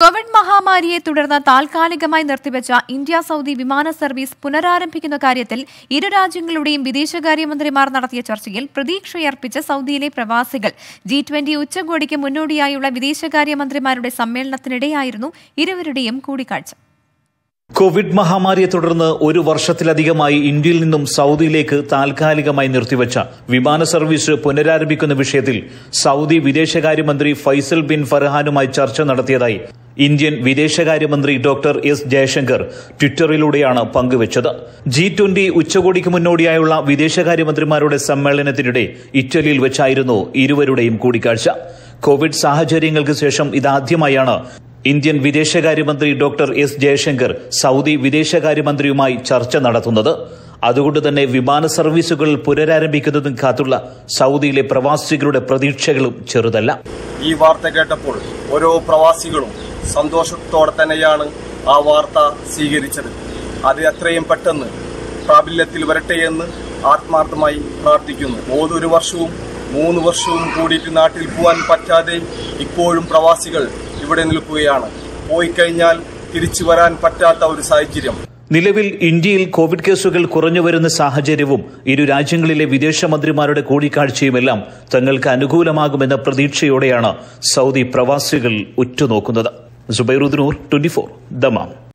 Covid മഹാമാരിയെ തുടർന്ന് താൽക്കാലികമായി നിർത്തിവെച്ച ഇന്ത്യ സൗദി വിമാന സർവീസ് പുനരാരംഭിക്കുന്ന കാര്യത്തിൽ ഇരു രാജ്യങ്ങളുടെയും വിദേശകാര്യമന്ത്രിമാർ നടത്തിയ ചർച്ചയിൽ പ്രതീക്ഷയർപ്പിച്ച സൗദിയിലെ പ്രവാസികൾ ജി ട്വന്റി ഉച്ചകോടിക്ക് മുന്നോടിയായുള്ള വിദേശകാര്യമന്ത്രിമാരുടെ സമ്മേളനത്തിനിടെയായിരുന്നു ഇരുവരുടെയും കൂടിക്കാഴ്ച കോവിഡ് മഹാമാരിയെ തുടർന്ന് ഒരു വർഷത്തിലധികമായി ഇന്ത്യയിൽ നിന്നും സൗദിയിലേക്ക് താൽക്കാലികമായി നിർത്തിവച്ച വിമാന സർവീസ് പുനരാരംഭിക്കുന്ന വിഷയത്തിൽ സൗദി വിദേശകാര്യമന്ത്രി ഫൈസൽ ബിൻ ഫർഹാനുമായി ചർച്ച നടത്തിയതായി ഇന്ത്യൻ വിദേശകാര്യമന്ത്രി ഡോക്ടർ എസ് ജയശങ്കർ ട്വിറ്ററിലൂടെയാണ് പങ്കുവച്ചത് ജി ട്വന്റി ഉച്ചകോടിക്ക് മുന്നോടിയായുള്ള വിദേശകാര്യമന്ത്രിമാരുടെ സമ്മേളനത്തിനിടെ ഇറ്റലിയിൽ വെച്ചായിരുന്നു ഇരുവരുടെയും കൂടിക്കാഴ്ച കോവിഡ് സാഹചര്യങ്ങൾക്ക് ശേഷം ഇതാദ്യമായാണ് ഇന്ത്യൻ വിദേശകാര്യമന്ത്രി ഡോക്ടർ എസ് ജയശങ്കർ സൗദി വിദേശകാര്യമന്ത്രിയുമായി ചർച്ച നടത്തുന്നത് അതുകൊണ്ട് തന്നെ വിമാന സർവീസുകൾ പുനരാരംഭിക്കുന്നതും കാത്തുള്ള സൗദിയിലെ പ്രവാസികളുടെ പ്രതീക്ഷകളും ചെറുതല്ല ഈ വാർത്ത കേട്ടപ്പോൾ ഓരോ പ്രവാസികളും സന്തോഷത്തോടെ തന്നെയാണ് ആ വാർത്ത സ്വീകരിച്ചത് അത് എത്രയും പെട്ടെന്ന് പ്രാബല്യത്തിൽ വരട്ടെ എന്ന് ആത്മാർത്ഥമായി പ്രാർത്ഥിക്കുന്നു മൂന്നൊരു വർഷവും മൂന്ന് വർഷവും കൂടിയിട്ട് നാട്ടിൽ പോകാൻ പറ്റാതെ ഇപ്പോഴും പ്രവാസികൾ ഇവിടെ നിൽക്കുകയാണ് പോയി കഴിഞ്ഞാൽ തിരിച്ചു വരാൻ പറ്റാത്ത ഒരു സാഹചര്യം നിലവിൽ ഇന്ത്യയിൽ കോവിഡ് കേസുകൾ കുറഞ്ഞു വരുന്ന സാഹചര്യവും ഇരു രാജ്യങ്ങളിലെ വിദേശമന്ത്രിമാരുടെ കൂടിക്കാഴ്ചയുമെല്ലാം തങ്ങൾക്ക് അനുകൂലമാകുമെന്ന പ്രതീക്ഷയോടെയാണ് സൗദി പ്രവാസികൾ ഉറ്റുനോക്കുന്നത് സുബൈറുദ്ദൂർ ട്വന്റി ഫോർ ദമാം